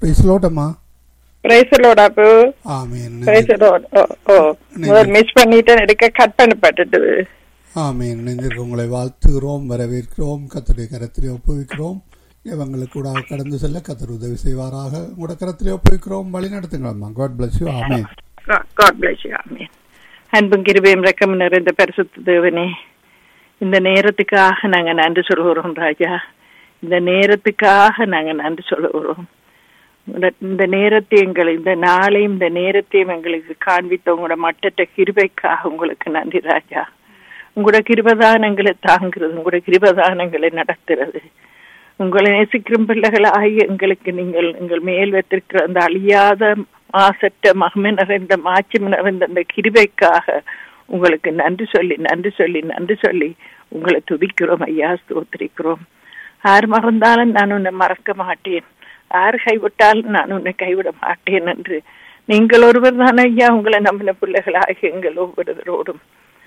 பேசலோட்டம்மா பிரைஸலோட அப்போ ஆமீன் பிரைஸலோட ஓ ஓ முதல் மிஸ் பண்ணிட்டேன் எடுக்க கட் பண்ணப்பட்டுட்டு ஆமீன் இணைந்திருக்க உங்களை வாழ்த்துகிறோம் வரவேற்கிறோம் கத்தருடைய கரத்திலே ஒப்புவிக்கிறோம் இவங்களுக்கு கூட கடந்து செல்ல கத்தர் உதவி செய்வாராக உங்களோட கரத்திலே ஒப்புவிக்கிறோம் வழி நடத்துங்களம்மா God bless you amen God bless you amen அன்பும் கிருபையும் ரெக்கம் நிறைந்த பரிசுத்த தேவனே இந்த நேரத்துக்காக நாங்க நன்றி சொல்கிறோம் ராஜா இந்த நேரத்துக்காக நாங்க நன்றி சொல்லுகிறோம் உங்களோட- இந்த நேரத்தை எங்களை இந்த நாளையும் இந்த நேரத்தையும் எங்களுக்கு காண்பித்த உங்களோட மட்டற்ற கிருபைக்காக உங்களுக்கு நன்றி ராஜா உங்களோட கிருபதானங்களை தாங்கிறது உங்களோட கிருபதானங்களை நடத்துறது உங்களை நேசிக்கும் பிள்ளைகளாகி எங்களுக்கு நீங்கள் எங்கள் மேல் வைத்திருக்கிற அந்த அழியாத மாசற்ற மகிமை நிறைந்த மாட்சிமை நிறைந்த அந்த கிருபைக்காக உங்களுக்கு நன்றி சொல்லி நன்றி சொல்லி நன்றி சொல்லி உங்களை துதிக்கிறோம் ஐயா ஸ்தோத்திரிக்கிறோம் யார் மறந்தாலும் நான் உன்னை மறக்க மாட்டேன் யார் கைவிட்டாலும் நான் உன்னை கைவிட மாட்டேன் என்று நீங்கள் ஒருவர் தான் ஐயா உங்களை நம்பின பிள்ளைகளாகி எங்கள் ஒவ்வொருவரோடும்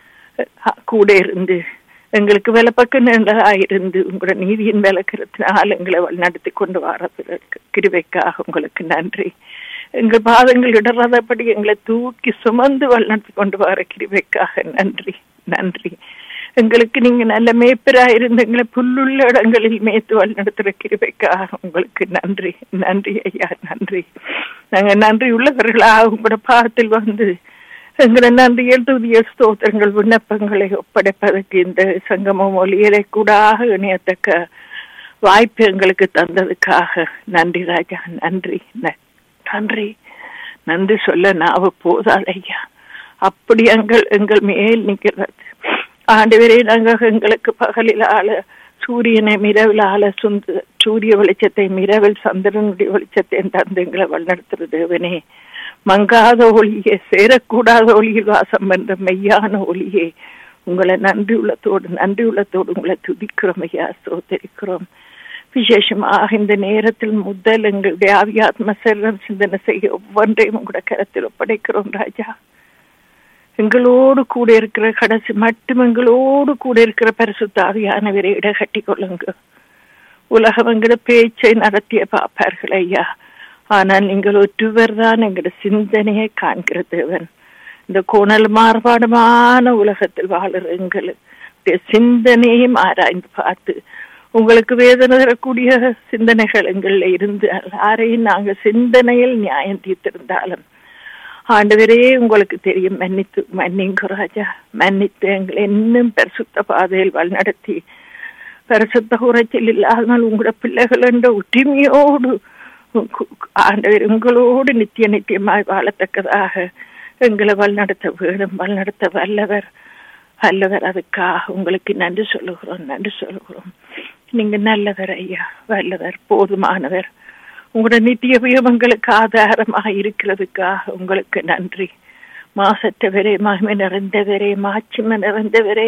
அஹ், கூட இருந்து எங்களுக்கு வேலை பக்கம் இருந்து உங்களோட நீதியின் விளக்கிறதுனால் எங்களை நடத்தி கொண்டு வரதற்கு கிருபைக்காக உங்களுக்கு நன்றி எங்கள் பாதங்கள் இடராதபடி எங்களை தூக்கி சுமந்து வழிநடத்தி கொண்டு வர கிருபைக்காக நன்றி நன்றி எங்களுக்கு நீங்க நல்ல மேய்ப்பரா இருந்து எங்களை புல்லுள்ள இடங்களில் மேய்த்து வழிநடத்துற கிருபைக்காக உங்களுக்கு நன்றி நன்றி ஐயா நன்றி நாங்க நன்றி உள்ளவர்களாக உங்களோட பாதத்தில் வந்து எங்களை நன்றியல் துதிய ஸ்தோத்திரங்கள் விண்ணப்பங்களை ஒப்படைப்பதற்கு இந்த சங்கமம் ஒலியலை கூடாக இணையத்தக்க வாய்ப்பு எங்களுக்கு தந்ததுக்காக நன்றி ராஜா நன்றி ந- நன்றி நன்றி சொல்ல நாவ போதாது ஐயா அப்படி எங்கள் எங்கள் மேல் நிற்கிறது ஆண்டவரே நாங்கள் எங்களுக்கு பகலில் ஆள சூரியனை மிரவில் ஆள சுந்த சூரிய வெளிச்சத்தை மிரவில் சந்திரனுடைய வெளிச்சத்தை தந்து எங்களை வழிநடத்துறது தேவனே மங்காத ஒளியே சேரக்கூடாத ஒளியில் வாசம் என்ற மெய்யான ஒளியே உங்களை நன்றி உள்ளத்தோடு நன்றி உள்ளத்தோடு உங்களை துதிக்கிறோம் ஐயா சோதரிக்கிறோம் விசேஷமாக இந்த நேரத்தில் முதல் எங்களுடைய ஆவியாத்ம செல்வம் சிந்தனை செய்ய ஒவ்வொன்றையும் உங்களோட கரத்தில் ஒப்படைக்கிறோம் ராஜா எங்களோடு கூட இருக்கிற கடைசி மட்டும் எங்களோடு கூட இருக்கிற பரிசுத்த ஆவியானவரை இட கட்டி கொள்ளுங்க உலகம் எங்களோட பேச்சை நடத்திய பாப்பார்கள் ஐயா ஆனால் நீங்கள் ஒற்றுவர் தான் எங்களோட சிந்தனையை காண்கிற தேவன் இந்த கோணல் மாறுபாடுமான உலகத்தில் வாழுற எங்களுடைய சிந்தனையும் ஆராய்ந்து பார்த்து உங்களுக்கு வேதனை தரக்கூடிய சிந்தனைகள் எங்களில் இருந்து யாரையும் நாங்க சிந்தனையில் நியாயம் தீர்த்திருந்தாலும் ஆண்டவரே உங்களுக்கு தெரியும் மன்னித்து மன்னிங்க ராஜா மன்னித்து எங்களை இன்னும் பரிசுத்த பாதையில் வழிநடத்தி பரிசுத்த உரைச்சல் இல்லாமல் உங்களோட பிள்ளைகள் என்ற உரிமையோடு ஆண்டவர் உங்களோடு நித்திய நித்தியமாய் வாழத்தக்கதாக எங்களை வழிநடத்த வேணும் வழிநடத்த வல்லவர் வல்லவர் அதுக்காக உங்களுக்கு நன்றி சொல்லுகிறோம் நன்றி சொல்லுகிறோம் நீங்க நல்லவர் ஐயா வல்லவர் போதுமானவர் உங்களோட நித்திய உயமங்களுக்கு ஆதாரமாக இருக்கிறதுக்காக உங்களுக்கு நன்றி மாசற்றவரே மகிமை நிறைந்தவரே மாட்சிமை நிறைந்தவரே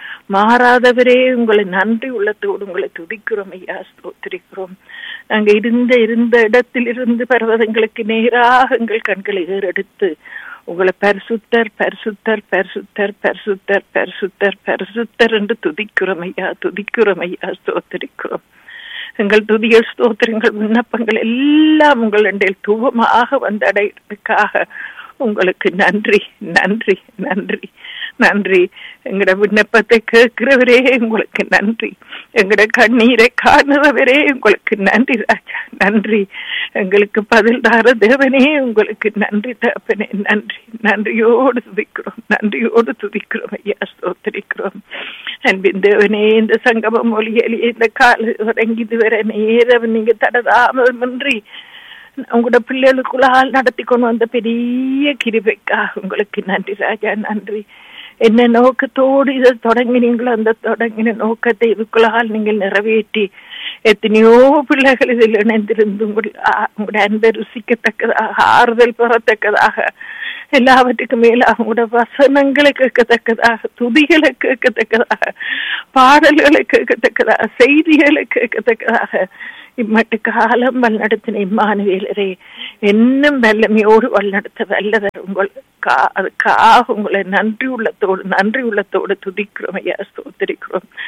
மாறாதவரே உங்களை நன்றி உள்ளத்தோடு உங்களை துதிக்கிறோம் ஐயா ஸ்தோத்திரிக்கிறோம் நாங்க இருந்த இருந்த இடத்தில் இருந்து பர்வதங்களுக்கு நேராக எங்கள் கண்களை ஏறெடுத்து உங்களை பரிசுத்தர் பரிசுத்தர் பரிசுத்தர் பரிசுத்தர் பரிசுத்தர் பரிசுத்தர் என்று துதிக்கிறோம் ஐயா துதிக்கிறோம் ஐயா ஸ்தோத்திரிக்கிறோம் எங்கள் துதிய ஸ்தோத்திரங்கள் விண்ணப்பங்கள் எல்லாம் உங்களுடைய தூவமாக வந்தடைறதுக்காக உங்களுக்கு நன்றி நன்றி நன்றி நன்றி எங்கட விண்ணப்பத்தை கேட்கிறவரே உங்களுக்கு நன்றி எங்கட கண்ணீரை காணுறவரே உங்களுக்கு நன்றி ராஜா நன்றி எங்களுக்கு பதில் தார தேவனே உங்களுக்கு நன்றி தகப்பனே நன்றி நன்றியோடு துதிக்கிறோம் நன்றியோடு துதிக்கிறோம் ஐயா ஸ்தோத்திரிக்கிறோம் அன்பின் தேவனே இந்த சங்கமம் மொழியிலேயே இந்த கால தொடங்கி இதுவரை நேரம் நீங்க தடதாமதமின்றி உங்களோட பிள்ளைகளுக்குள்ளால் நடத்தி கொண்டு வந்த பெரிய கிருபைக்காக உங்களுக்கு நன்றி ராஜா நன்றி என்ன நோக்கத்தோடு இதை தொடங்கினீங்களோ அந்த தொடங்கின நோக்கத்தை இதுக்குள்ளால் நீங்கள் நிறைவேற்றி எத்தனையோ பிள்ளைகள் இதில் இணைந்திருந்து உங்கள் உங்களுடைய அன்பை ருசிக்கத்தக்கதாக ஆறுதல் பெறத்தக்கதாக எல்லாவற்றுக்கும் மேல அவங்களோட வசனங்களை கேட்கத்தக்கதாக துதிகளை கேட்கத்தக்கதாக பாடல்களை கேட்கத்தக்கதாக செய்திகளை கேட்கத்தக்கதாக இம்மட்டு காலம் வழிநடத்தின இம்மானுவேலரே இன்னும் வல்லமையோடு வழிநடத்த வல்லவர் உங்கள் அதுக்காக உங்களை நன்றி உள்ளத்தோடு நன்றி உள்ளத்தோடு துதிக்கிறோம் ஐயா ஸ்தோத்திரிக்கிறோம்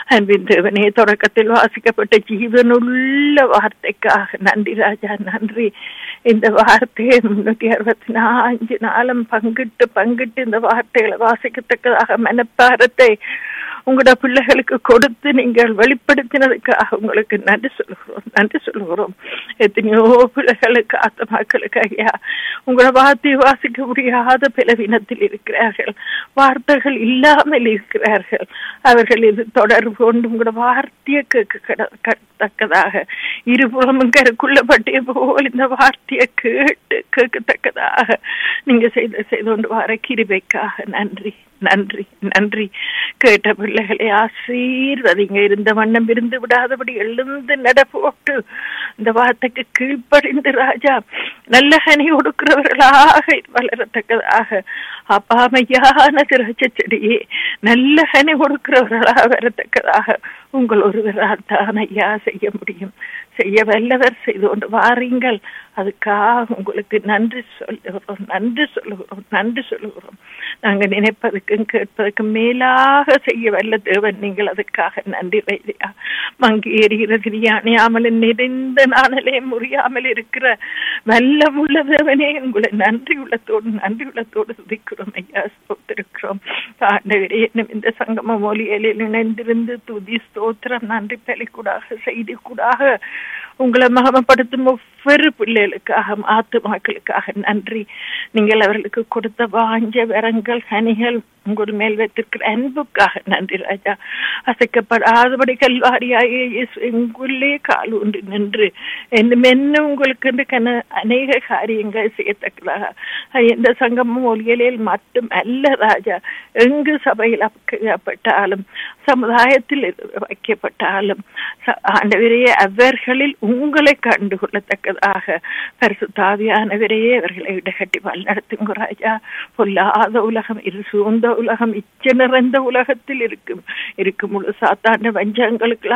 அன்பின் தேவனே தொடக்கத்தில் வாசிக்கப்பட்ட ஜீவனுள்ள வார்த்தைக்காக நன்றி ராஜா நன்றி இந்த வார்த்தையை முன்னூத்தி அறுபத்தி நாலு நாளும் பங்கிட்டு பங்கிட்டு இந்த வார்த்தைகளை வாசிக்கத்தக்கதாக மனப்பாரத்தை உங்களோட பிள்ளைகளுக்கு கொடுத்து நீங்கள் வெளிப்படுத்தினதுக்காக உங்களுக்கு நன்றி சொல்லுகிறோம் நன்றி சொல்லுகிறோம் எத்தனையோ பிள்ளைகளுக்கு ஆத்மாக்களுக்கு ஐயா உங்களோட வார்த்தையை வாசிக்க முடியாத பிளவினத்தில் இருக்கிறார்கள் வார்த்தைகள் இல்லாமல் இருக்கிறார்கள் அவர்கள் இது தொடர்பு கொண்டு உங்களோட வார்த்தையை கேட்க தக்கதாக இருபுறமும் கருக்குள்ள பட்டிய போல் இந்த வார்த்தையை கேட்டு கேட்கத்தக்கதாக நீங்க செய்த செய்து கொண்டு வர கிருபைக்காக நன்றி நன்றி நன்றி கேட்ட பிள்ளைகளை ஆசீர்வதிங்க இருந்த வண்ணம் இருந்து விடாதபடி எழுந்து நடப்போட்டு இந்த வார்த்தைக்கு கீழ்ப்படிந்து ராஜா நல்ல கனி கொடுக்கிறவர்களாக வளரத்தக்கதாக அப்பாமையான திராட்சை செடியே நல்ல கனி கொடுக்கிறவர்களாக வரத்தக்கதாக உங்கள் ஒருவரால் தான் ஐயா செய்ய முடியும் செய்ய வல்லவர் செய்து கொண்டு வாரீங்கள் அதுக்காக உங்களுக்கு நன்றி சொல்லுகிறோம் நன்றி சொல்லுகிறோம் நன்றி சொல்லுகிறோம் நாங்கள் நினைப்பதற்கும் கேட்பதற்கும் மேலாக செய்ய வல்ல தேவன் நீங்கள் அதுக்காக நன்றி வைதியா மங்கி எறிகிறது அணியாமல் நிறைந்த நாணலே முறியாமல் இருக்கிற வல்லமுள்ள தேவனே உங்களை நன்றி உள்ளத்தோடு நன்றி உள்ளத்தோடு துதிக்கிறோம் ஐயா ஸ்தோத்திருக்கிறோம் ஆண்டவரே என்னும் இந்த சங்கம மொழிகளில் இணைந்திருந்து துதி ஸ்தோத்திரம் நன்றி பலிக்கூடாக செய்தி கூடாக உங்களை மகமப்படுத்தும் ஒவ்வொரு பிள்ளைகளுக்காக ஆத்துமாக்களுக்காக நன்றி நீங்கள் அவர்களுக்கு கொடுத்த வாஞ்ச வரங்கள் கனிகள் உங்கள் மேல் வைத்திருக்கிற அன்புக்காக நன்றி ராஜா அசைக்கப்படாதபடி கல்வாரியாயே எங்குள்ளே கால் ஒன்று நின்று என்னும் என்ன உங்களுக்கு கன அநேக காரியங்கள் செய்யத்தக்கதாக எந்த சங்கமும் ஒலியலில் மட்டும் அல்ல ராஜா எங்கு சபையில் வைக்கப்பட்டாலும் சமுதாயத்தில் வைக்கப்பட்டாலும் ஆண்டவரையே அவர்களில் உங்களை கண்டுகொள்ளத்தக்கதாக பரிசுத்தாவியானவரையே அவர்களை இடகட்டி வழிநடத்துங்க ராஜா பொல்லாத உலகம் இரு சூழ்ந்த உலகம் இச்ச நிறைந்த உலகத்தில் இருக்கும் இருக்கும் முழு சாத்தாண்ட வஞ்சங்களுக்கு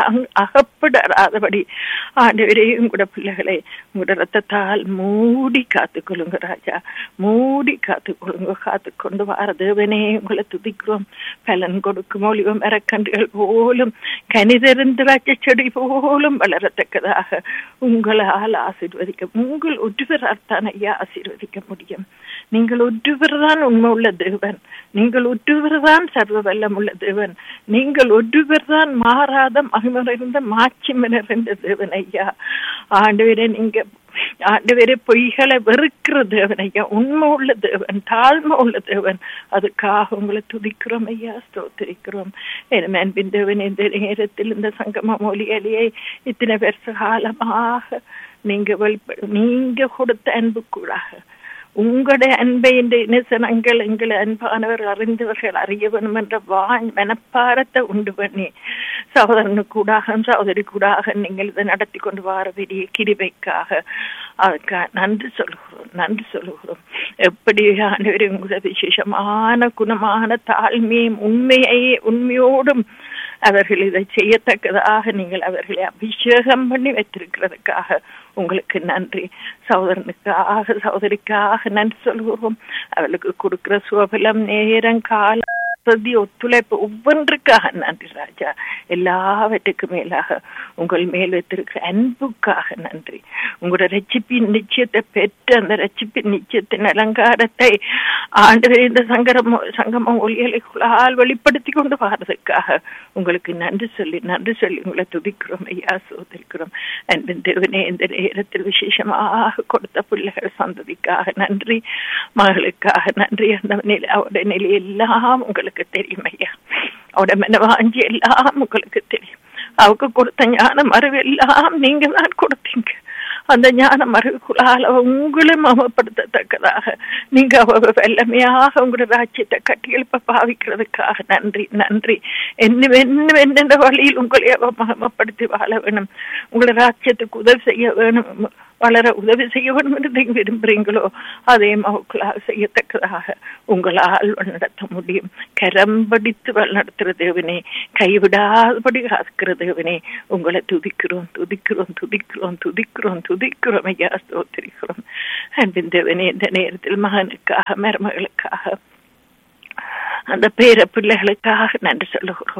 அகப்படாதபடி ஆண்டவரே உங்களோட பிள்ளைகளை உங்களோட ரத்தத்தால் மூடி காத்துக்கொள்ளுங்க ராஜா மூடி காத்துக்கொள்ளுங்க காத்துக்கொண்டு வார தேவனே உங்களை துதிக்கிறோம் பலன் கொடுக்கும் ஒளிவம் மரக்கன்றுகள் போலும் கனிதறிந்த செடி போலும் வளரத்தக்கதாக உங்களால் ஆசீர்வதிக்க உங்கள் ஒருவரால் தான் ஐயா ஆசீர்வதிக்க முடியும் நீங்கள் ஒருவர் தான் உண்மை உள்ள தேவன் நீங்கள் ஒருவர் தான் சர்வ வல்லம் உள்ள தேவன் நீங்கள் ஒருவர் தான் மாறாத மகிமறிந்த மாட்சிமை நிறைந்த தேவன் ஐயா ஆண்டவரே நீங்க ஆண்டவரே பொய்களை வெறுக்கிற தேவன் ஐயா உண்மை உள்ள தேவன் தாழ்மை உள்ள தேவன் அதுக்காக உங்களை துதிக்கிறோம் ஐயா ஸ்தோத்திரிக்கிறோம் என் அன்பின் தேவன் இந்த நேரத்தில் இந்த சங்கம மொழியிலேயே இத்தனை வருஷ காலமாக நீங்க வெளிப்பட நீங்க கொடுத்த அன்பு கூடாக உங்களுடைய அன்பை இந்த இனசனங்கள் எங்களை அன்பானவர் அறிந்தவர்கள் அறிய வேணும் என்ற வாய் மனப்பாரத்தை உண்டு பண்ணி சகோதரனு கூடாக சகோதரி கூடாக நீங்கள் இதை நடத்தி கொண்டு வர பெரிய கிருபைக்காக அதுக்காக நன்றி சொல்லுகிறோம் நன்றி சொல்லுகிறோம் எப்படி ஆண்டவர் உங்களோட விசேஷமான குணமான தாழ்மையும் உண்மையை உண்மையோடும் அவர்கள் இதை செய்யத்தக்கதாக நீங்கள் அவர்களை அபிஷேகம் பண்ணி வைத்திருக்கிறதுக்காக உங்களுக்கு நன்றி சகோதரனுக்காக சகோதரிக்காக நன்றி சொல்கிறோம் அவளுக்கு கொடுக்கிற சுவபலம் நேரம் கால வசதி ஒத்துழைப்பு ஒவ்வொன்றுக்காக நன்றி ராஜா எல்லாவற்றுக்கும் மேலாக உங்கள் மேல் வைத்திருக்கிற அன்புக்காக நன்றி உங்களோட ரட்சிப்பின் நிச்சயத்தை பெற்று அந்த ரட்சிப்பின் நிச்சயத்தின் அலங்காரத்தை ஆண்டு இந்த சங்கரம் சங்கமம் ஒளியலைக்குள்ளால் வெளிப்படுத்தி கொண்டு வர்றதுக்காக உங்களுக்கு நன்றி சொல்லி நன்றி சொல்லி உங்களை துதிக்கிறோம் ஐயா சோதரிக்கிறோம் அன்பின் தேவனே இந்த நேரத்தில் விசேஷமாக கொடுத்த பிள்ளைகள் சந்ததிக்காக நன்றி மகளுக்காக நன்றி அந்த நிலை அவருடைய நிலை எல்லாம் உங்களுக்கு தெரியும் ஐயா அவட மனவாஞ்சி எல்லாம் உங்களுக்கு தெரியும் அவருக்கு கொடுத்த ஞானம் அறிவு எல்லாம் நீங்க தான் கொடுத்தீங்க அந்த ஞான மறுக்குள்ளால உங்களை மமப்படுத்தத்தக்கதாக நீங்க அவ வெள்ளமையாக உங்களோட ராஜ்யத்தை கட்டி எழுப்ப பாவிக்கிறதுக்காக நன்றி நன்றி என்ன என்ன என்னென்ன வழியில் உங்களை அவ மகமப்படுத்தி வாழ வேணும் உங்களோட ராஜ்யத்துக்கு உதவி செய்ய வேணும் வளர உதவி செய்ய வேண்டும் என்று நீங்க விரும்புறீங்களோ அதே மகளாக செய்யத்தக்கதாக உங்களால் நடத்த முடியும் கரம் படித்து நடத்துகிற தேவனே கைவிடாதபடி காக்கிற தேவனே உங்களை துதிக்கிறோம் துதிக்கிறோம் துதிக்கிறோம் துதிக்கிறோம் துதிக்கிறோம் ஐயா ஸ்தோத்திரிக்கிறோம் அன்பின் தேவனே இந்த நேரத்தில் மகனுக்காக மருமகளுக்காக அந்த பேர பிள்ளைகளுக்காக நன்றி சொல்லுகிறோம்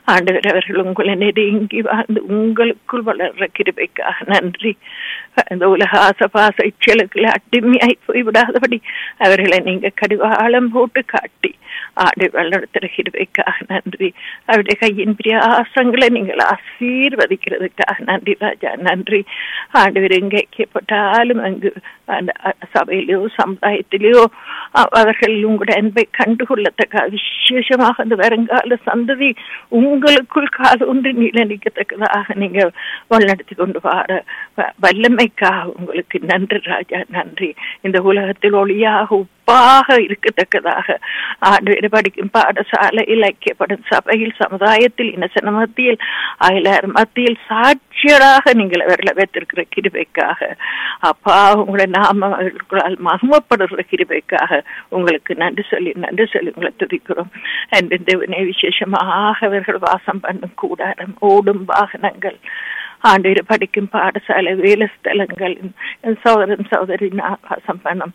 ஆண்டவர் அவர்கள் உங்களை நெருங்கி வாழ்ந்து உங்களுக்குள் வளர்ற கிருபைக்காக நன்றி இந்த உலக ஆசபாச இச்சலுக்குள்ள அடிமையாய் போய்விடாதபடி அவர்களை நீங்க கடிவாளம் போட்டு காட்டி ஆடு வளர்த்துற கிருபைக்காக நன்றி அவருடைய கையின் பிரியாசங்களை நீங்கள் ஆசீர்வதிக்கிறதுக்காக நன்றி ராஜா நன்றி ஆண்டவர் எங்கே ஐக்கியப்பட்டாலும் அங்கு அந்த சபையிலோ சமுதாயத்திலேயோ அவர்கள் உங்களுடைய அன்பை கண்டுகொள்ளத்தக்க விசேஷமாக அந்த வருங்கால சந்ததி உங்களுக்குள் கால் ஒன்று நிலநிக்கத்தக்கதாக நீங்க வழிநடத்தி கொண்டு வர வல்லமைக்காக உங்களுக்கு நன்றி ராஜா நன்றி இந்த உலகத்தில் ஒளியாக உப்பாக இருக்கத்தக்கதாக ஆண்டு படிக்கும் பாடசாலை இலக்கியப்படும் சபையில் சமுதாயத்தில் இனசன மத்தியில் அயலார் மத்தியில் சாட்சியராக நீங்கள் அவர்களை வைத்திருக்கிற கிருபைக்காக அப்பா உங்களை நாம அவர்களால் மகமப்படுற கிருபைக்காக உங்களுக்கு நன்றி சொல்லி நன்றி சொல்லி உங்களை துதிக்கிறோம் என்று தேவனே விசேஷமாக அவர்கள் வாசம் பண்ணும் கூடாரம் ஓடும் வாகனங்கள் ஆண்டு படிக்கும் பாடசாலை வேலை ஸ்தலங்கள் சோதரன் சோதரி வாசம் பண்ணும்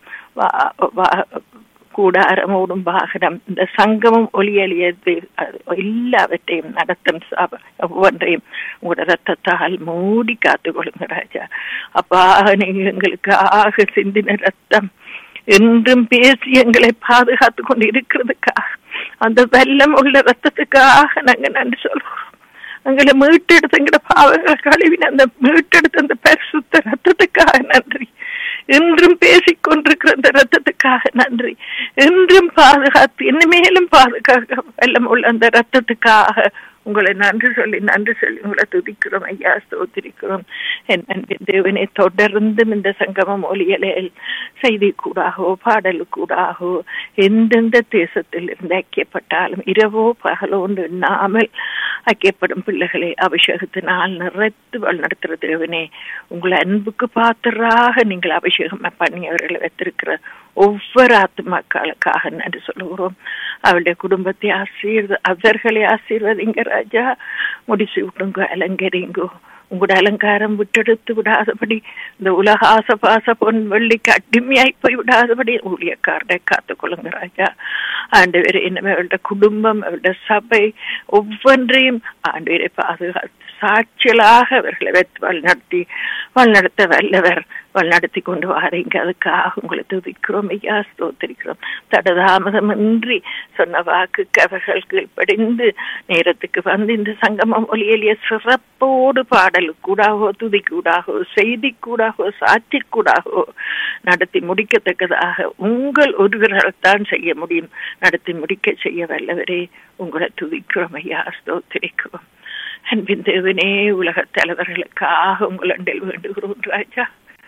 கூடாரம் ஓடும் வாகனம் இந்த சங்கமம் ஒளியலியது எல்லாவற்றையும் நடத்தும் ஒவ்வொன்றையும் உங்களோட ரத்தத்தால் மூடி காத்து கொள்ளுங்க ராஜா அப்பா நீங்க எங்களுக்காக சிந்தின ரத்தம் என்றும் பேசி எங்களை பாதுகாத்து கொண்டு இருக்கிறதுக்காக அந்த வெள்ளம் உள்ள ரத்தத்துக்காக நாங்க நன்றி சொல்றோம் எங்களை மீட்டெடுத்து எங்கட பாவங்களை கழுவின அந்த மீட்டெடுத்த அந்த பரிசுத்த ரத்தத்துக்காக நன்றி என்றும் பேசிக் கொண்டிருக்கிற அந்த ரத்தத்துக்காக நன்றி என்றும் பாதுகாத்து இனிமேலும் பாதுகாக்க வெள்ளம் உள்ள அந்த ரத்தத்துக்காக உங்களை நன்றி சொல்லி நன்றி சொல்லி உங்களை துதிக்கிறோம் ஐயா ஸ்தோத்திரிக்கிறோம் என் அன்பின் தேவனை தொடர்ந்தும் இந்த சங்கமம் ஒலியலில் செய்தி கூடாகவோ பாடலுக்கூடாகவோ எந்தெந்த தேசத்தில் இருந்து ஐக்கியப்பட்டாலும் இரவோ பகலோ எண்ணாமல் ஐக்கியப்படும் பிள்ளைகளை அபிஷேகத்தினால் நிறைத்து வழிநடத்துகிற தேவனே உங்களை அன்புக்கு பாத்திராக நீங்கள் அபிஷேகம் பண்ணி அவர்களை வைத்திருக்கிற ஒவ்வொரு ஆத்மாக்களுக்காக நன்றி சொல்லுகிறோம் அவளுடைய குடும்பத்தை ஆசீர்வ அவர்களை ஆசீர்வதிங்க ராஜா முடிச்சு விடுங்க அலங்கரிங்கோ உங்களோட அலங்காரம் விட்டெடுத்து விடாதபடி இந்த உலக ஆசபாச பொன் வெள்ளிக்கு அடிமையாய் போய் விடாதபடி ஊழியக்காரனை காத்துக்கொள்ளுங்க ராஜா ஆண்டு வேறு என்னமே அவருடைய குடும்பம் அவருடைய சபை ஒவ்வொன்றையும் ஆண்டு வேரை பாதுகாத்து சாட்சியலாக அவர்களை வைத்து வழிநடத்தி வழிநடத்த வல்லவர் வழிநடத்தி கொண்டு வாரீங்க அதுக்காக உங்களை துதிக்கிறோம் ஐயா ஸ்தோத்திரிக்கிறோம் தடதாமதமின்றி சொன்ன வாக்குக்கு அவர்கள் கீழ்ப்படிந்து நேரத்துக்கு வந்து இந்த சங்கமம் ஒலியலிய சிறப்போடு பாடல் கூடாகோ துதி கூடாகோ செய்தி கூடாகோ சாட்சி கூடாகோ நடத்தி முடிக்கத்தக்கதாக உங்கள் ஒருவரால்தான் செய்ய முடியும் நடத்தி முடிக்க செய்ய வல்லவரே உங்களை துதிக்கிறோம் ஐயா ஸ்தோத்திரிக்கிறோம் அன்பின் தேவனே உலக தலைவர்களுக்காக உங்களண்டில் வேண்டுகிறோம் ராஜா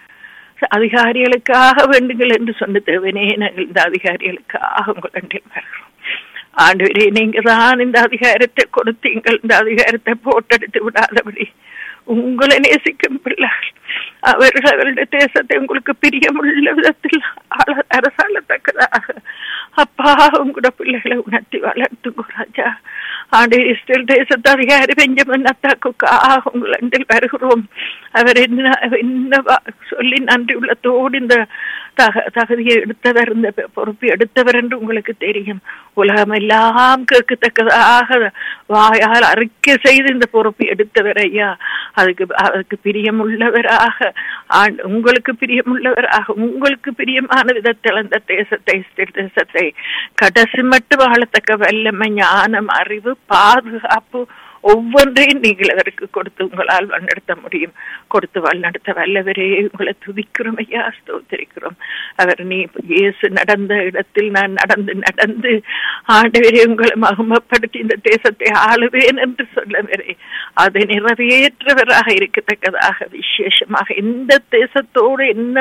அதிகாரிகளுக்காக வேண்டுங்கள் என்று சொன்ன தேவனே நாங்கள் இந்த அதிகாரிகளுக்காக உங்களண்டில் வருகிறோம் ஆண்டவரே நீங்க தான் இந்த அதிகாரத்தை கொடுத்தீங்கள் இந்த அதிகாரத்தை போட்டெடுத்து விடாதபடி உங்களை நேசிக்கும் பிள்ளைகள் அவர்கள் அவருடைய தேசத்தை உங்களுக்கு பிரியமுள்ள விதத்தில் அரசாளத்தக்கதாக அப்பா உங்களோட பிள்ளைகளை உணர்த்தி வளர்த்துங்க ராஜா ஆண்டு இஸ்ரேல் தேசத்து அதிகாரி பெஞ்சமன் அத்தாக்குக்காக உங்கள் அண்டில் வருகிறோம் அவர் என்ன என்ன சொல்லி நன்றி உள்ளத்தோடு இந்த தக தகுதியை எடுத்தவர் இந்த பொறுப்பு எடுத்தவர் என்று உங்களுக்கு தெரியும் உலகம் எல்லாம் கேட்கத்தக்கதாக வாயால் அறிக்கை செய்து இந்த பொறுப்பு எடுத்தவர் ஐயா அதுக்கு அதுக்கு பிரியமுள்ளவராக உங்களுக்கு பிரியமுள்ளவராக உங்களுக்கு பிரியமான விதத்தில் அந்த தேசத்தை தேசத்தை கடைசி மட்டும் வாழத்தக்க வல்லமை ஞானம் அறிவு பாதுகாப்பு ஒவ்வொன்றையும் நீங்கள் அவருக்கு கொடுத்து உங்களால் வழிநடத்த முடியும் கொடுத்து வழிநடத்த வல்லவரே உங்களை துதிக்கிறோம் ஐயா ஸ்தோத்திரிக்கிறோம் அவர் நீ இயேசு நடந்த இடத்தில் நான் நடந்து நடந்து ஆண்டவரே உங்களை மகமப்படுத்தி இந்த தேசத்தை ஆளுவேன் என்று சொல்லவரே அதை நிறைவேற்றவராக இருக்கத்தக்கதாக விசேஷமாக எந்த தேசத்தோடு என்ன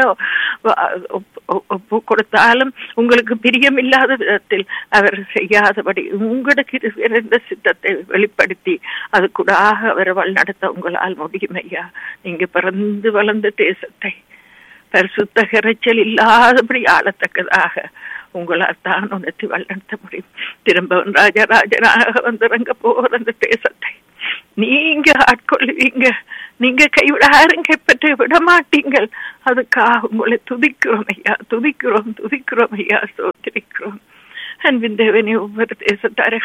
ஒப்பு கொடுத்தாலும் உங்களுக்கு பிரியம் இல்லாத விதத்தில் அவர் செய்யாதபடி உங்களுக்கு இருந்த சித்தத்தை வெளிப்படுத்தி அது கூட அவர் வழிநடத்த உங்களால் முடியும் ஐயா நீங்க பிறந்து வளர்ந்த தேசத்தை பரிசுத்த கரைச்சல் இல்லாதபடி ஆளத்தக்கதாக உங்களால் தான் உணர்த்தி வழிநடத்த முடியும் திரும்பவும் ராஜராஜனாக வந்திறங்க போகிற அந்த தேசத்தை நீங்க ஆட்கொள்வீங்க நீங்க கைவிடாரும் கைப்பற்ற விட மாட்டீங்கள் அதுக்காக உங்களை துதிக்கிறோம் ஐயா துதிக்கிறோம் துதிக்கிறோம் ஐயா சோத்திரிக்கிறோம் அன்பின் தேவனே ஒவ்வொரு தேசத்து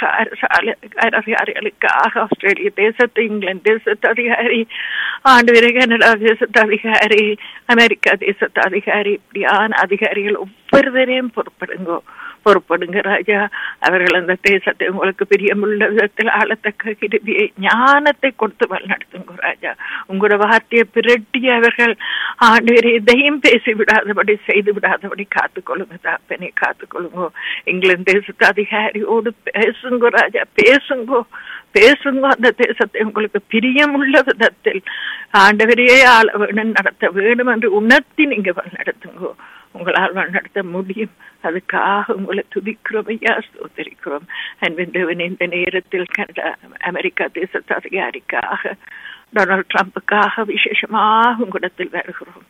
அதிகாரிகளுக்காக ஆஸ்திரேலிய தேசத்து இங்கிலாந்து தேசத்து அதிகாரி ஆண்டு கனடா தேசத்து அதிகாரி அமெரிக்கா தேசத்து அதிகாரி இப்படியான அதிகாரிகள் ஒவ்வொருவரையும் பொறுப்படுங்கோ பொறுப்படுங்க ராஜா அவர்கள் அந்த தேசத்தை உங்களுக்கு பிரியமுள்ள விதத்தில் ஆளத்தக்க கிருபியை ஞானத்தை கொடுத்து வழிநடத்துங்க ராஜா உங்களோட வார்த்தையை பிரட்டி அவர்கள் ஆண்டு எதையும் பேசி விடாதபடி செய்து விடாதபடி காத்துக்கொள்ளுங்க தாப்பனை காத்துக்கொள்ளுங்க இங்கிலாந்து தேசத்து அதிகாரியோடு பேசுங்க ராஜா பேசுங்கோ பேசுங்க அந்த தேசத்தை உங்களுக்கு பிரியமுள்ள விதத்தில் ஆண்டவரையே ஆள வேணும் நடத்த வேணும் என்று உணர்த்தி நீங்க நடத்துங்கோ உங்களால் நடத்த முடியும் அதுக்காக உங்களை துதிக்கிறோம் ஐயா ஸ்தோத்தரிக்கிறோம் அன்பின் இந்த நேரத்தில் கனடா அமெரிக்கா தேசத்து அதிகாரிக்காக டொனால்ட் ட்ரம்புக்காக விசேஷமாக உங்களிடத்தில் வருகிறோம்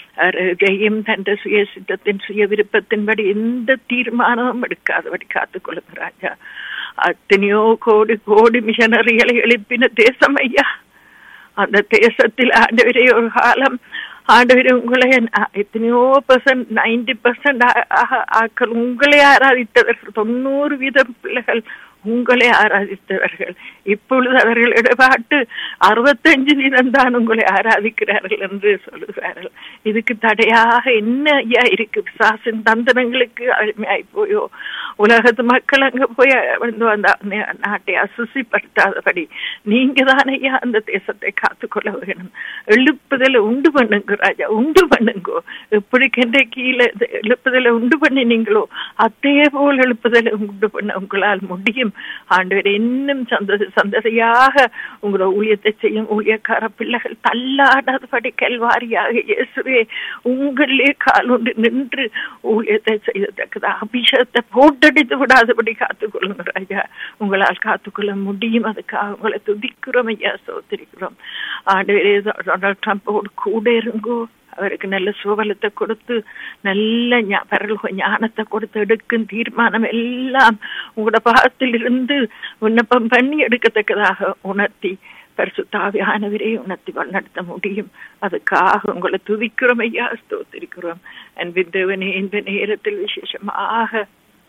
ஜெயம் தந்த சுய சித்தத்தின் சுய விருப்பத்தின்படி எந்த தீர்மானமும் எடுக்காதபடி காத்துக்கொள்ளுங்க ராஜா அத்தனையோ கோடி கோடி மிஷனரிகளை எழுப்பின தேசம் ஐயா அந்த தேசத்தில் ஆண்டவரே ஒரு காலம் ஆண்டவரே உங்களை எத்தனையோ பர்சன்ட் நைன்டி பர்சன்ட் ஆக்கள் உங்களை ஆராதித்தவர்கள் தொண்ணூறு வீதம் பிள்ளைகள் உங்களை ஆராதித்தவர்கள் இப்பொழுது அவர்கள் இடபாட்டு அறுபத்தஞ்சு வீதம் தான் உங்களை ஆராதிக்கிறார்கள் என்று சொல்லுகிறார்கள் இதுக்கு தடையாக என்ன ஐயா இருக்கு பிசாசின் தந்தனங்களுக்கு அருமையாய் போயோ உலகத்து மக்கள் அங்க போய் வந்து அந்த நாட்டை அசுசிப்படுத்தாதபடி நீங்க தான் ஐயா அந்த தேசத்தை காத்துக்கொள்ள வேணும் எழுப்புதலை உண்டு பண்ணுங்க ராஜா உண்டு பண்ணுங்கோ எப்படி கெண்ட கீழே எழுப்புதலை உண்டு பண்ணினீங்களோ அதே போல் எழுப்புதலை உண்டு பண்ண உங்களால் முடியும் ஆண்டவர் இன்னும் சந்ததி சந்ததியாக உங்களோட ஊழியத்தை செய்யும் ஊழியக்கார பிள்ளைகள் தள்ளாடாதபடி கல்வாரியாக இயேசுவே உங்களே காலுண்டு நின்று ஊழியத்தை செய்யத்தக்கதா அபிஷேகத்தை போட்டடித்து விடாதபடி காத்துக்கொள்ளுங்க ராஜா உங்களால் காத்துக்கொள்ள முடியும் அதுக்காக உங்களை துதிக்கிறோம் ஐயா சோத்திரிக்கிறோம் ஆண்டவரே டொனால்ட் ட்ரம்போடு கூட இருங்கோ அவருக்கு நல்ல சுவலத்தை கொடுத்து நல்ல ஞானத்தை கொடுத்து எடுக்கும் தீர்மானம் எல்லாம் உங்களோட பாகத்தில் இருந்து விண்ணப்பம் பண்ணி எடுக்கத்தக்கதாக உணர்த்தி பரிசுத்தாவியானவரே உணர்த்தி வழிநடத்த முடியும் அதுக்காக உங்களை துதிக்கிறோம் ஐயா ஸ்தோத்திரிக்கிறோம் அன்பின் தேவனே இந்த நேரத்தில் விசேஷமாக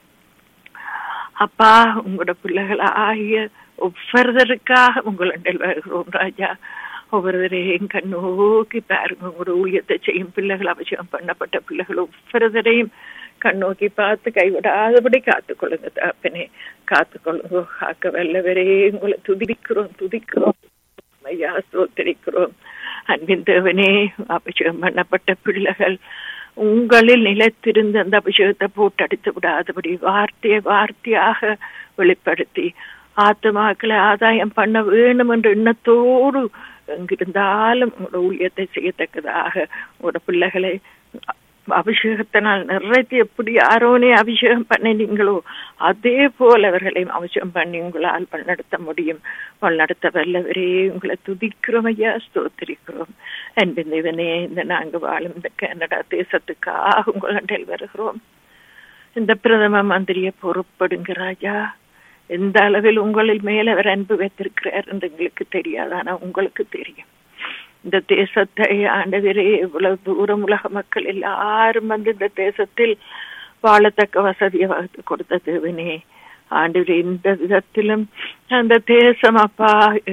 அப்பா உங்களோட பிள்ளைகள் ஆகிய ஒவ்வொருத்தருக்காக உங்களிடம் வருகிறோம் ராஜா ஒவ்வொருவரையும் கண்ணோக்கி பாருங்க உங்களோட ஊழியத்தை செய்யும் பிள்ளைகள் அவசியம் பண்ணப்பட்ட பிள்ளைகள் ஒவ்வொருவரையும் கண்ணோக்கி பார்த்து கைவிடாதபடி காத்துக்கொள்ளுங்க தாப்பனே காத்துக்கொள்ளுங்க காக்க வல்லவரே உங்களை துதிக்கிறோம் துதிக்கிறோம் ஐயா சோத்தரிக்கிறோம் அன்பின் தேவனே அபிஷேகம் பண்ணப்பட்ட பிள்ளைகள் உங்களில் நிலைத்திருந்து அந்த அபிஷேகத்தை போட்டு அடித்து விடாதபடி வார்த்தையை வார்த்தையாக வெளிப்படுத்தி ஆத்மாக்களை ஆதாயம் பண்ண வேணும் என்ற எண்ணத்தோடு எங்கிருந்தாலும் உங்களோட ஊழியத்தை செய்யத்தக்கதாக உங்களோட பிள்ளைகளை அபிஷேகத்தினால் நிறைத்து எப்படி யாரோனே அபிஷேகம் பண்ணினீங்களோ அதே போல் அவர்களையும் அபிஷேகம் பண்ணி உங்களால் வழிநடத்த முடியும் வழிநடத்த வல்லவரே உங்களை துதிக்கிறோம் ஐயா ஸ்தோத்திரிக்கிறோம் அன்பின் தேவனே இந்த நாங்கள் வாழும் இந்த கனடா தேசத்துக்காக உங்களிடம் வருகிறோம் இந்த பிரதம மந்திரியை பொறுப்படுங்க ராஜா எந்த அளவில் உங்களில் மேல அவர் அன்பு வைத்திருக்கிறார் என்று எங்களுக்கு தெரியாது ஆனா உங்களுக்கு தெரியும் இந்த தேசத்தை ஆண்டவரே இவ்வளவு தூரம் உலக மக்கள் எல்லாரும் வந்து இந்த தேசத்தில் வாழத்தக்க வசதியை வகுத்து கொடுத்த தேவனே ஆண்டவர் எந்த விதத்திலும் அந்த தேசம் அப்பா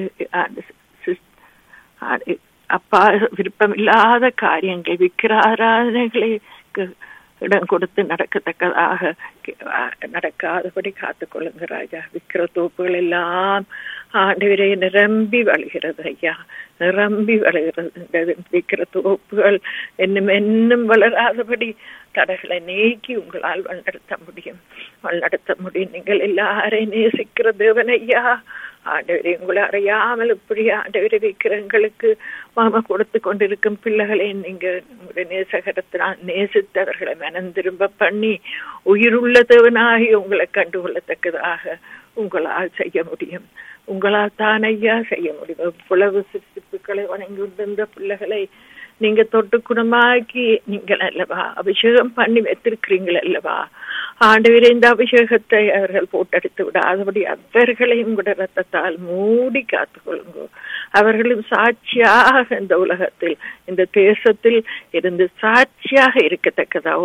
அப்பா விருப்பமில்லாத காரியங்கள் விக்கிர ஆராதனைகளுக்கு இடம் கொடுத்து நடக்கத்தக்கதாக நடக்காதபடி காத்துக்கொள்ளுங்க ராஜா விக்கிர தோப்புகள் எல்லாம் ஆண்டவரே நிரம்பி வழுகிறது ஐயா நிரம்பி வளர்கிறது விக்கிர தோப்புகள் இன்னும் இன்னும் வளராதபடி தடைகளை நீக்கி உங்களால் வழிநடத்த முடியும் வழிநடத்த முடியும் நீங்கள் எல்லாரையும் நேசிக்கிற தேவன் ஐயா ஆண்டவரை உங்களை அறியாமல் இப்படி ஆண்டவரை விக்கிரங்களுக்கு மாமா கொடுத்து கொண்டிருக்கும் பிள்ளைகளை நீங்க உங்களுடைய நேசகரத்தினால் நேசித்தவர்களை மனம் திரும்ப பண்ணி உயிருள்ள தேவனாகி உங்களை கண்டுகொள்ளத்தக்கதாக உங்களால் செய்ய முடியும் உங்களால் தான் ஐயா செய்ய முடியும் இவ்வளவு சிரிப்புகளை வணங்கி கொண்டிருந்த பிள்ளைகளை நீங்க தொட்டு குணமாக்கி நீங்கள் அல்லவா அபிஷேகம் பண்ணி வைத்திருக்கிறீங்கள் அல்லவா ஆண்டவரே இந்த அபிஷேகத்தை அவர்கள் போட்டெடுத்து விடாதபடி அவர்களையும் உங்களோட ரத்தத்தால் மூடி காத்துக்கொள்ளுங்க அவர்களும் சாட்சியாக இந்த உலகத்தில் இந்த தேசத்தில் இருந்து சாட்சியாக இருக்கத்தக்கதா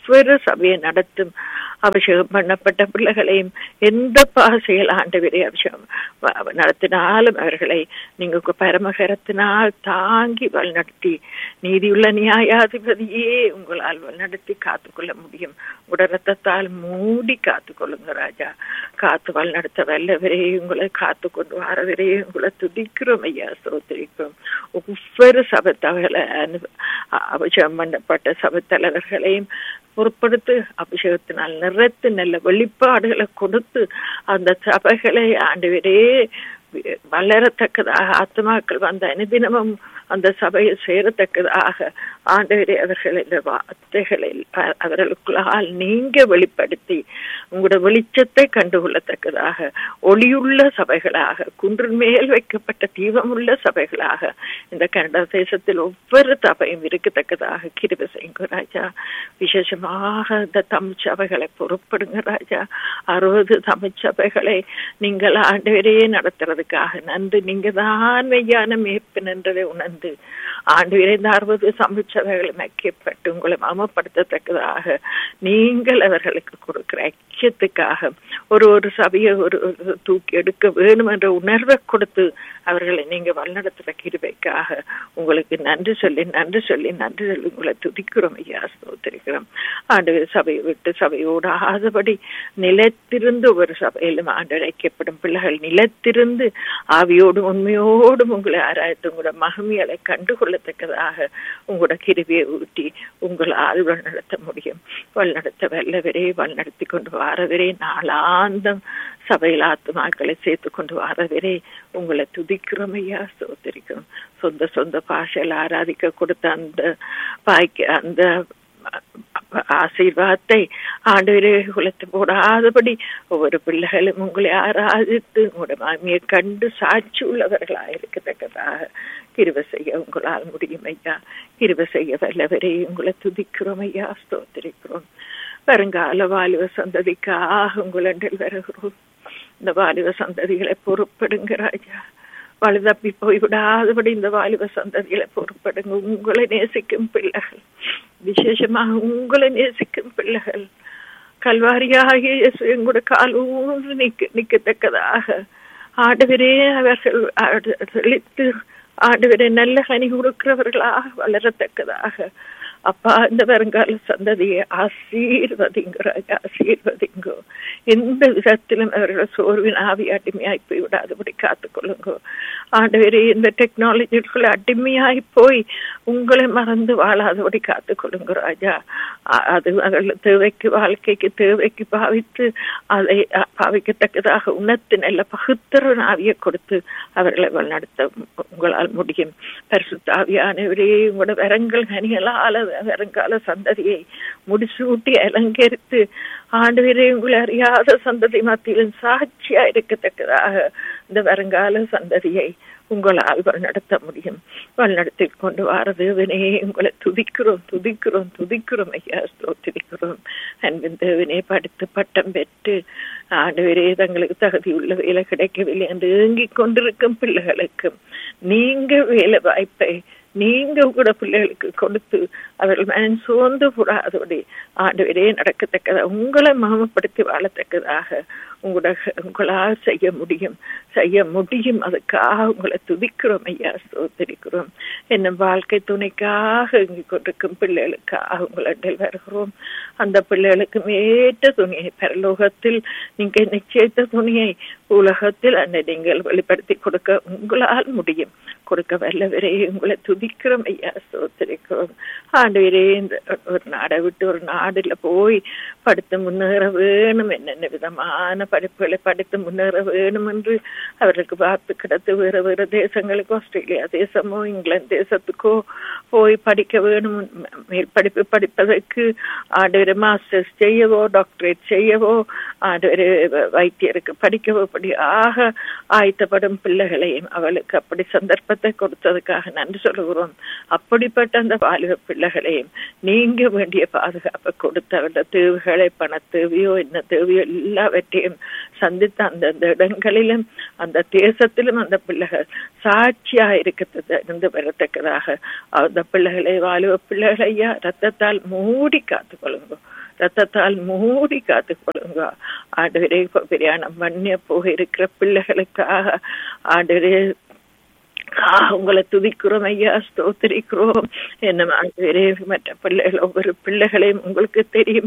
ஒவ்வொரு சபையை நடத்தும் அபிஷேகம் பண்ணப்பட்ட பிள்ளைகளையும் எந்த பாசையில் ஆண்டவரே அபிஷேகம் வ- நடத்தினாலும் அவர்களை நீங்க உங்க பரமகரத்தினால் தாங்கி வழிநடத்தி நீதியுள்ள நியாயாதிபதியே உங்களால் வழிநடத்தி காத்துக்கொள்ள முடியும் உட ரத்தத்தால் மூடி காத்துக்கொள்ளுங்க ராஜா காத்து வழிநடத்த வல்லவரே உங்களை காத்து கொண்டு வரவரே உங்களை துதிக்கிறோம் ஐயா சோத்திரிக்கிறோம் ஒவ்வொரு சபத்தவர்களை அனு- அ- அபிஷேகம் பண்ணப்பட்ட சபத்தலைவர்களையும் பொறுப்படுத்து அபிஷேகத்தினால் நிறைத்து நல்ல வெளிப்பாடுகளை கொடுத்து அந்த சபைகளை ஆண்டவரே வளரத்தக்கதாக ஆத்மாக்கள் வந்த அனுதினமும் அந்த சபையில் சேரத்தக்கதாக ஆண்டவரே அவர்கள் இந்த வார்த்தைகளை அ- அவர்களுக்குள்ளால் நீங்க வெளிப்படுத்தி உங்களோட வெளிச்சத்தை கண்டுகொள்ளத்தக்கதாக ஒளியுள்ள சபைகளாக குன்றின் மேல் வைக்கப்பட்ட தீபமுள்ள சபைகளாக இந்த கனடா தேசத்தில் ஒவ்வொரு சபையும் இருக்கத்தக்கதாக கிருப செய்யுங்க ராஜா விசேஷமாக இந்த தமிழ் சபைகளை பொறுப்படுங்க ராஜா அறுபது தமிழ் சபைகளை நீங்கள் ஆண்டவரையே நடத்துறதுக்காக நன்றி நீங்க தான் மெய்யான மேய்ப்பு நின்றதை உணர்ந்து ஆண்டு இந்த அறுபது தமிழ் சபைகளை மைக்கப்பட்டு உங்களை மமப்படுத்தத்தக்கதாக நீங்கள் அவர்களுக்கு கொடுக்கிற ஐக்கியத்துக்காக ஒரு ஒரு சபையை ஒரு ஒரு தூக்கி எடுக்க வேணும் என்ற உணர்வை கொடுத்து அவர்களை நீங்க வழிநடத்துற கிருபைக்காக உங்களுக்கு நன்றி சொல்லி நன்றி சொல்லி நன்றி சொல்லி உங்களை துதிக்கிறோம் ஐயா ஸ்தோத்திரிக்கிறோம் ஆண்டு சபையை விட்டு சபையோடு ஆதபடி நிலைத்திருந்து ஒரு சபையிலும் ஆண்டு ஐக்கியப்படும் பிள்ளைகள் நிலைத்திருந்து ஆவியோடும் உண்மையோடும் உங்களை ஆராய்த்து உங்களோட மகிமைகளை கண்டுகொள்ளத்தக்கதாக உங்களோட கிருவியை ஊட்டி உங்களால் வழிநடத்த முடியும் வழிநடத்த வல்லவரே வழிநடத்தி கொண்டு வாரவரே நாளாந்தம் சபையில் ஆத்மாக்களை சேர்த்து கொண்டு வாரவரே உங்களை துதிக்கிறோம் ஐயா சோதரிக்கிறோம் சொந்த சொந்த பாஷையில் ஆராதிக்க கொடுத்த அந்த பாய்க்கு அந்த ஆசீர்வாதத்தை ஆண்டவரே குலத்து போடாதபடி ஒவ்வொரு பிள்ளைகளும் உங்களை ஆராதித்து உங்களோட மாமியை கண்டு சாட்சி உள்ளவர்களாக இருக்கத்தக்கதாக கிருப செய்ய உங்களால் முடியும் ஐயா கிருப செய்ய வல்லவரே உங்களை துதிக்கிறோம் ஐயா ஸ்தோத்திரிக்கிறோம் வருங்கால வாலிப சந்ததிக்காக உங்களில் வருகிறோம் இந்த வாலிப சந்ததிகளை பொறுப்படுங்க ராஜா வலுதப்பி போய்விடாதபடி இந்த வாலிப சந்ததிகளை பொறுப்படுங்க உங்களை நேசிக்கும் பிள்ளைகள் விசேஷமாக உங்களை நேசிக்கும் பிள்ளைகள் கல்வாரியாகிய இயேசு எங்கூட கால் ஊன்று நிக்க நிக்கத்தக்கதாக ஆண்டவரே அவர்கள் செழித்து ஆண்டவரே நல்ல கனி கொடுக்கிறவர்களாக வளரத்தக்கதாக அப்பா இந்த வருங்கால சந்ததியை ஆசீர்வதிங்க ராஜா ஆசீர்வதிங்கோ எந்த விதத்திலும் அவர்கள் சோர்வின் ஆவி அடிமையாய் போய் விடாதபடி காத்துக்கொள்ளுங்க ஆண்டவரே இந்த டெக்னாலஜிக்குள்ள அடிமையாய் போய் உங்களை மறந்து வாழாதபடி காத்துக்கொள்ளுங்க ராஜா அது அவர்கள் தேவைக்கு வாழ்க்கைக்கு தேவைக்கு பாவித்து அதை பாவிக்கத்தக்கதாக உணர்த்து நல்ல பகுத்தர ஆவியை கொடுத்து அவர்களை வழிநடத்த உங்களால் முடியும் பரிசுத்தாவியானவரே உங்களோட வரங்கள் கனிகளால வருங்கால சந்ததியை முடிசூட்டி அலங்கரித்து ஆண்டு உங்களை அறியாத சந்ததி மத்தியிலும் சாட்சியா இருக்கத்தக்கதாக இந்த வருங்கால சந்ததியை உங்களால் வழிநடத்த முடியும் வழிநடத்தி கொண்டு வார தேவனே உங்களை துதிக்கிறோம் துதிக்கிறோம் துதிக்கிறோம் ஐயா ஸ்தோத்திரிக்கிறோம் அன்பின் தேவனே படித்து பட்டம் பெற்று ஆண்டவரே தங்களுக்கு தகுதி உள்ள வேலை கிடைக்கவில்லை என்று ஏங்கிக் கொண்டிருக்கும் பிள்ளைகளுக்கும் நீங்க வேலை வாய்ப்பை நீங்க கூட பிள்ளைகளுக்கு கொடுத்து அவர்கள் மனம் சோர்ந்து கூடாதபடி ஆண்டவரே நடக்கத்தக்கதாக உங்களை மகமப்படுத்தி வாழத்தக்கதாக உங்களோட உங்களால் செய்ய முடியும் செய்ய முடியும் அதுக்காக உங்களை துதிக்கிறோம் ஐயா சோதரிக்கிறோம் என்ன வாழ்க்கை துணைக்காக இங்கு கொண்டிருக்கும் பிள்ளைகளுக்காக உங்களிடம் வருகிறோம் அந்த பிள்ளைகளுக்கு ஏற்ற துணியை பரலோகத்தில் நீங்க நிச்சயித்த துணியை உலகத்தில் அந்த நீங்கள் வெளிப்படுத்தி கொடுக்க உங்களால் முடியும் கொடுக்க வல்லவரே உங்களை துதிக்கிறோம் ஐயா சோத்திரிக்கிறோம் ஆண்டவரே இந்த ஒரு நாடை விட்டு ஒரு நாடுல போய் படித்து முன்னேற வேணும் என்னென்ன விதமான படிப்புகளை படித்து முன்னேற வேணும் என்று அவர்களுக்கு பார்த்து கிடத்து வேறு வேறு தேசங்களுக்கு ஆஸ்திரேலியா தேசமோ இங்கிலாந்து தேசத்துக்கோ போய் படிக்க வேணும் மேல் படிப்பு படிப்பதற்கு ஆண்டவர் மாஸ்டர்ஸ் செய்யவோ டாக்டரேட் செய்யவோ ஆண்டவர் வைத்தியருக்கு படிக்கவோ அப்படி ஆக ஆயத்தப்படும் பிள்ளைகளையும் அவளுக்கு அப்படி சந்தர்ப்பத்தை கொடுத்ததுக்காக நன்றி சொல்லுகிறோம் அப்படிப்பட்ட அந்த வாலிப பிள்ளைகளையும் நீங்க வேண்டிய பாதுகாப்பை கொடுத்து அவருடைய தேவைகளை பிள்ளைகளை பண தேவையோ என்ன தேவையோ எல்லாவற்றையும் சந்தித்த அந்தந்த இடங்களிலும் அந்த தேசத்திலும் அந்த பிள்ளைகள் சாட்சியா இருக்கிறது இருந்து வரத்தக்கதாக அந்த பிள்ளைகளை வாழுவ பிள்ளைகளை ஐயா ரத்தத்தால் மூடி காத்து கொள்ளுங்க ரத்தத்தால் மூடி காத்து கொள்ளுங்க ஆண்டவரே பிரயாணம் பண்ணிய போக இருக்கிற பிள்ளைகளுக்காக ஆண்டவரே உங்களை துதிக்கிறோம் ஐயா ஸ்தோத்திரிக்கிறோம் என்ன ஆண்டவரே மற்ற பிள்ளைகள் ஒவ்வொரு பிள்ளைகளையும் உங்களுக்கு தெரியும்